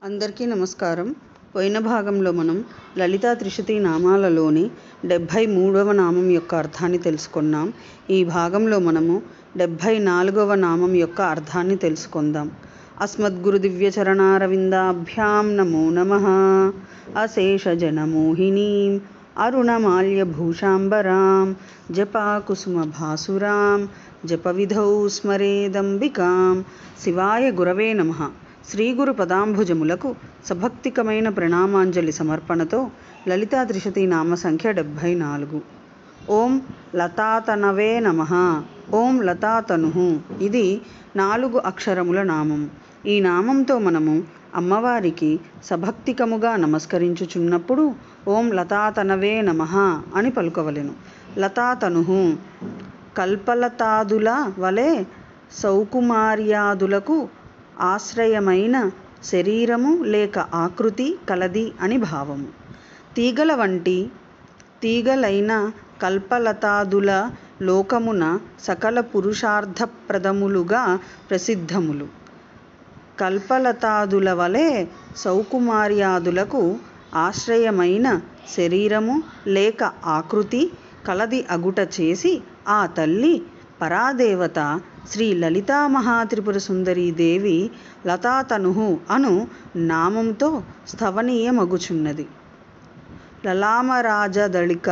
అందరికీ నమస్కారం పోయిన భాగంలో మనం లలితా త్రిశతి నామాలలోని డెబ్భై మూడవ నామం యొక్క అర్థాన్ని తెలుసుకున్నాం ఈ భాగంలో మనము డెబ్భై నాలుగవ నామం యొక్క అర్థాన్ని తెలుసుకుందాం అస్మద్గురు దివ్యచరణారవిందాభ్యాం నమో నమ అశేషజనమోహినీం అరుణమాల్యభూషాంబరాం జపాకుసుమభాసురాం జపవిధౌ స్మరేదంబికాం శివాయ గురవే నమ శ్రీ గురు పదాంభుజములకు సభక్తికమైన ప్రణామాంజలి సమర్పణతో లలితా త్రిశతి నామ సంఖ్య డెబ్భై నాలుగు ఓం లతాతనవే నమ ఓం లతాతను ఇది నాలుగు అక్షరముల నామం ఈ నామంతో మనము అమ్మవారికి సభక్తికముగా నమస్కరించుచున్నప్పుడు ఓం లతాతనవే నమ అని పలుకవలెను లతాతను కల్పలతాదుల వలె సౌకుమార్యాదులకు ఆశ్రయమైన శరీరము లేక ఆకృతి కలది అని భావము తీగల వంటి తీగలైన కల్పలతాదుల లోకమున సకల పురుషార్థప్రదములుగా ప్రసిద్ధములు కల్పలతాదుల వలె సౌకుమార్యాదులకు ఆశ్రయమైన శరీరము లేక ఆకృతి కలది అగుట చేసి ఆ తల్లి పరాదేవత శ్రీ లలితా మహాత్రిపుర సుందరీ దేవి లతాతను అను నామంతో స్థవనీయమగుచున్నది లలామరాజదళిక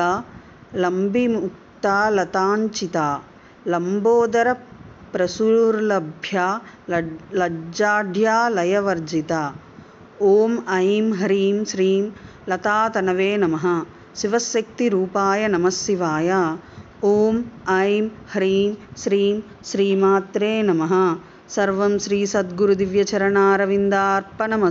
లంబిముక్తాలతాంచిత లంబోదర ప్రసుర్లభ్య లజ్జాఢ్యాలయవర్జిత ఓం ఐం హ్రీం శ్రీం లతాతనవే నమ శివశక్తి రూపాయ నమశివాయ ఓం ఐం హ్రీం శ్రీం శ్రీమాత్రే నమ సర్వం శ్రీ సద్గురు దివ్యచరణారవిందార్పణమస్తు